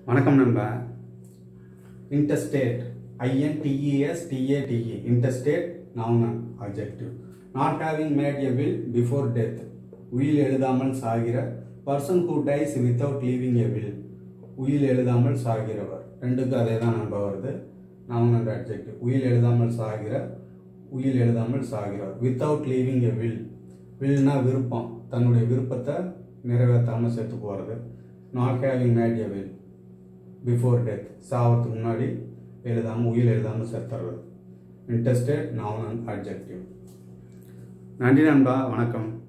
வணக்கம் நண்பா intestate I N T E S T A T E intestate noun and objective not having made a will before death உயில் எழுதாமல் சாகிற person who dies without leaving a will உயில் எழுதாமல் சாகிறவர் ரெண்டுக்கும் அதே தான் நண்பா வருது நவுன் அண்ட் அப்ஜெக்டிவ் உயில் எழுதாமல் சாகிற உயில் எழுதாமல் சாகிறவர் வித்தவுட் லீவிங் எ வில் வில்னா விருப்பம் தன்னுடைய விருப்பத்தை நிறைவேற்றாமல் செத்து போகிறது not having made a will before death சாவத்துக்கு முன்னாடி எழுதாமல் உயிர் எழுதாமல் செத்துறது இன்ட்ரெஸ்டட் நவுன் அண்ட் அப்ஜெக்டிவ் நன்றி நண்பா வணக்கம்